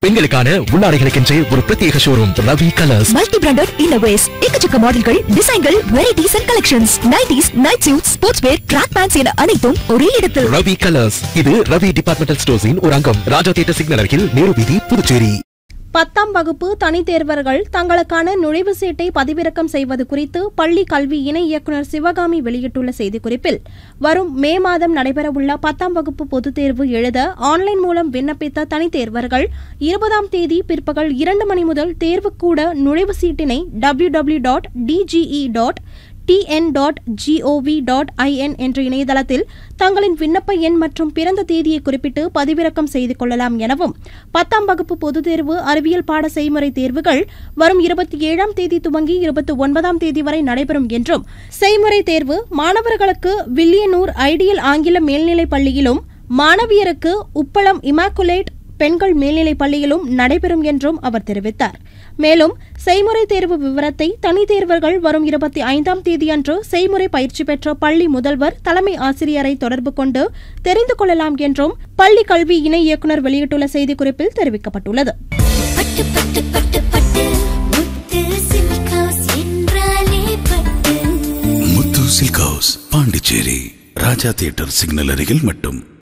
பெண்களுக்கான உள்ளாடைகளுக்கென்றே ஒரு பிரத்யேக showroom Ravi colours multi branded innerwears எக்கச்சக்க மாடல்கள் டிசைன்கள் varieties and collections nighties night suit sports wear track pants என அனைத்தும் ஒரே இடத்தில் ரவி கலர்ஸ் இது ரவி டிபார்ட்மெண்டல் ஸ்டோர்ஸின் ஒரு அங்கம் ராஜா தியேட்டர் சிக்னல் அருகில் நேரு வீதி புதுச்சேரி பத்தாம் வகுப்பு தனித் தேர்வர்கள் தங்களுக்கான நுழைவுச் சீட்டை பதிவிறக்கம் செய்வது குறித்து பள்ளி கல்வி இணை இயக்குநர் சிவகாமி வெளியிட்டுள்ள செய்திக்குறிப்பில் வரும் மே மாதம் நடைபெறவுள்ள பத்தாம் வகுப்பு பொதுத் தேர்வு எழுத ஆன்லைன் மூலம் விண்ணப்பித்த தனித் தேர்வர்கள் இருபதாம் தேதி பிற்பகல் இரண்டு மணி முதல் தேர்வுக்கூட நுழைவுச் சீட்டினை W W dot D G E dot T N dot G O V dot I N என்ற இணையதளத்தில் தங்களின் விண்ணப்ப எண் மற்றும் பிறந்த தேதியை குறிப்பிட்டு பதிவிறக்கம் செய்து கொள்ளலாம் எனவும் பத்தாம் வகுப்பு பொதுத் தேர்வு அறிவியல் பாட செய்முறை தேர்வுகள் வரும் இருபத்தி ஏழாம் தேதி துவங்கி இருபத்தி ஒன்பதாம் தேதி வரை நடைபெறும் என்றும் செய்முறை தேர்வு மாணவர்களுக்கு வில்லியனூர் ஐடியல் ஆங்கில மேல்நிலைப் பள்ளியிலும் மாணவியருக்கு உப்பளம் இமாக்குலேட் பெண்கள் மேல்நிலைப் பள்ளியிலும் நடைபெறும் என்றும் அவர் தெரிவித்தார் மேலும் செய்முறை தேர்வு விவரத்தை தனித் தேர்வர்கள் வரும் இருபத்தி ஐந்தாம் தேதியன்று செய்முறை பயிற்சி பெற்ற பள்ளி முதல்வர் தலைமை ஆசிரியரை தொடர்பு கொண்டு தெரிந்து கொள்ளலாம் என்றும் பள்ளி கல்வி இணை இயக்குநர் வெளியிட்டுள்ள செய்திக்குறிப்பில் தெரிவிக்கப்பட்டுள்ளது பட்டு பட்டு பட்டு பட்டு முத்து சில்க் ஹவுஸ் என்றாலே பட்டு Muthu silk house Pondicherry Raja theatre signal அருகில் மட்டும்